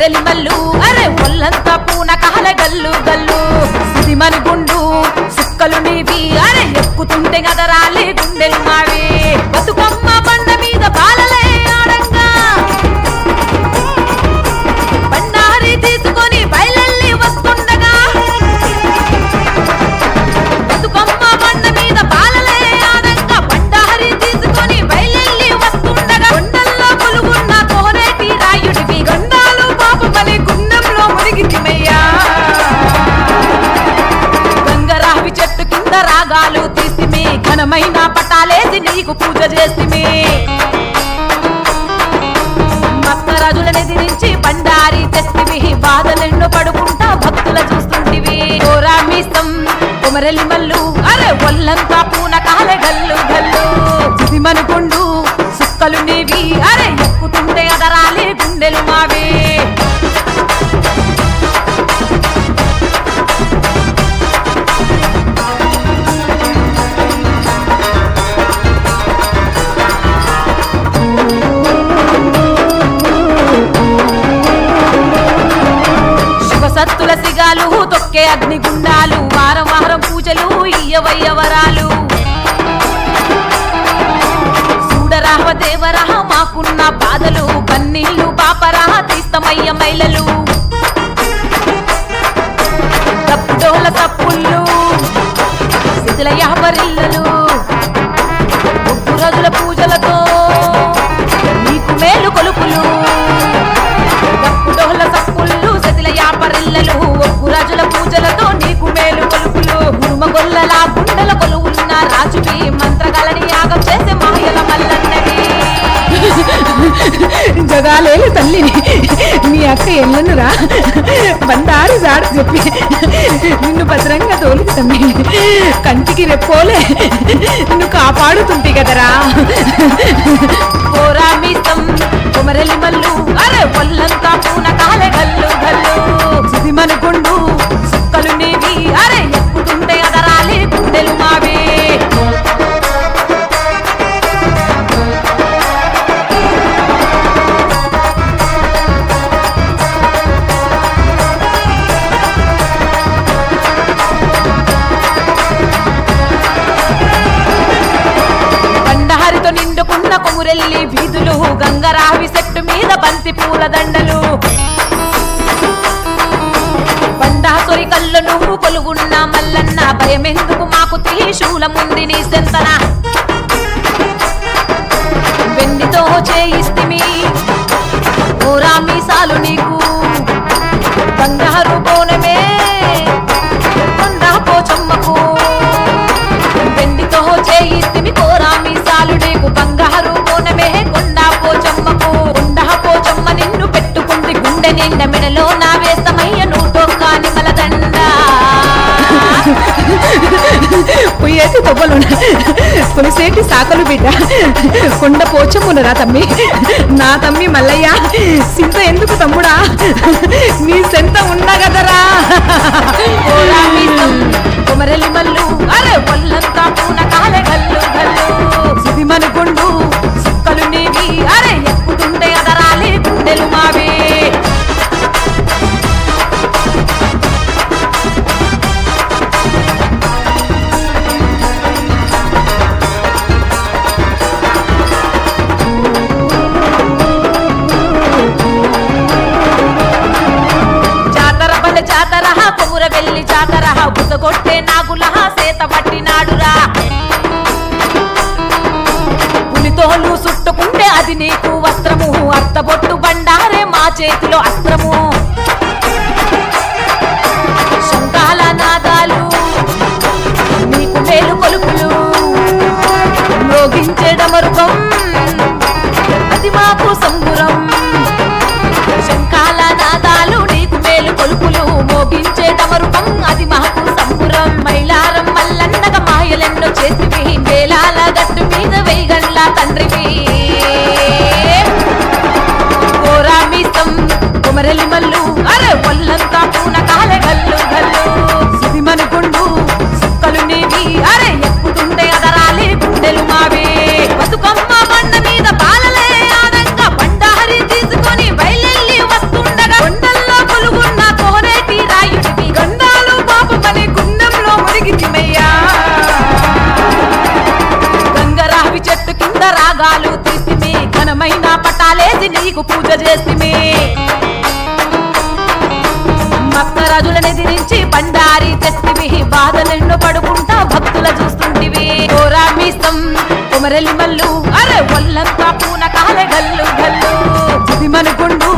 కొమరెలి మల్లు అరే ఒళ్ళంతా పూన కాల గల్లు గల్లు సిరిమని గుండు సుక్కలు నీవి అరే ఎక్కుతుంటే గదరాలి గుండెలు మావి బతుకమ్మ బండ మీద బాలలే ఆడంగా బండారి తీసుకొని బయలెల్లి వస్తుండగా బతుకమ్మ బండ మీద బాలలే ఆడంగా బండారి తీసుకొని బయలెల్లి వస్తుండగా కొండల్లో కొలుగున్న కోనేటి రాయుడివి గండాలు పాపమని గుండెంలో మునిగితిమయ్యా గంగరావి చెట్టు కింద రాగాలు తీసిమి ఘనమైన పటాలేసి నీకు పూజ చేసిమి భక్తరాజులను ఎదిరించి బండారి తెస్తివి బాధలెన్నో పడుకుంటా భక్తుల చూస్తుంటివి ఓరా మీసం కొమరలి మల్లు అరే ఒళ్ళంతా పూన కాలే గల్లు గల్లు చిదిమనుకుండు సుక్కలు నీవి అరే ఎక్కుతుంటే అదరాలి గుండెలు మావి శివసత్తుల సిగాలు తొక్కే అగ్నిగుండాలు వారం వారం పూజలు ఇయ్యవయ్య వరాలు చూడరాహ దేవరహ మాకున్న బాధలు కన్నీళ్లు పాపరహ తీస్తమయ్య మైలలు తప్పుడోల తప్పుళ్ళు శిథిల యాపరిల్లలు ముగ్గు రోజుల పూజలతో నీకు మేలు కొలుపులు డప్పుడోల సప్పుళ్ళు సతిల యాపరిల్లలు ఒగ్గు రాజుల పూజలతో నీకు మేలు కొలుపులు గురుమగొల్లలా గుండెల కొలువున్న రాజువి మంత్రగాలని యాగం చేసే మాయల మల్లన్నవి జగాలేలు తల్లిని మీ అక్క ఎల్లనురా బండారి జాడ చెప్పి నిన్ను భద్రంగా తోలుకు తమ్మి కంటికి రెప్పోలే నిన్ను కాపాడుతుంటి కదరా కోరా మీసం కొమరలి మల్లు అరే ఒళ్ళంతా పూన కాలే గల్లు గల్లు సిదిమనుకుండు సుక్కలు నీవి అరే ఎక్కుతుంటే అదరాలి గుండెలు మావి బండహరితో నిండుకున్న కొమురెల్లి వీధులు గంగరావి చెట్టు మీద బంతి పూల దండలు బండాసురి కళ్ళు నువ్వు కొలుగున్న మల్లన్న భయమెందుకు మాకు త్రిశూలముంది నీ సెంతన వెండితో చేయిస్తిమి ఓరా మీసాలు నీకు బంగారు బోనమే కొండ పోచమ్మకు వెండితో చేయిస్తిమి కోరా మీసాలు నీకు బంగారు బోనమే కొండ పోచమ్మకు కొండ పోచమ్మ నిన్ను పెట్టుకుంది గుండె నిండ మెడలో నా వేస్తమయ్య నూటో కాని మలదండ పొయ్యేటి తొవ్వలు పులిసేటి సాకలు బిడ్డ కొండ పోచమునరా తమ్మి నా తమ్మి మల్లయ్య సింత ఎందుకు తమ్ముడా నీ సెంత ఉండగదరా కోరా మీసం కొమరలి మల్లు అరే ఒళ్ళంతా పూన కాలే గల్లు గల్లు సిదిమనుకుండు సుక్కలు నీవి అరే ఎక్కుతుంటే అదరాలి గుండెలు మావి జాతర బల జాతర కొముర వెళ్ళి జాతర బుసగొట్టే నాగుల సేత పట్టినాడురా పులితోలు చుట్టుకుంటే అది నీకు వస్త్రము అర్థబొట్టు బండారే మా చేతిలో అస్త్రము శంకాల నాదాలు నీకు మేలు కొలుపులు మ్రోగించేడమరుగం అది మాకు సంబురం శంఖాల నాదాలు నీకు మేలు కొలుపులు మోగించే డమరుకం అది మాకు సంబురం మైలారం మల్లన్నగ మాయలెన్నో చేసివి వేలాల గట్టు మీద వేగండ్ల తండ్రివి కోరా మీసం కొమరలి మల్లు దివ్యమైన పటాలేసి నీకు పూజ చేసిమే భక్తరాజులను ఎదిరించి బండారి తెస్తివి బాధలెన్నో పడుకుంటా భక్తుల చూస్తుంటివి ఓరా మీసం కుమరలి మల్లు అరే ఒళ్ళంతా పూన కాలే గల్లు గల్లు జిదిమనుకుండు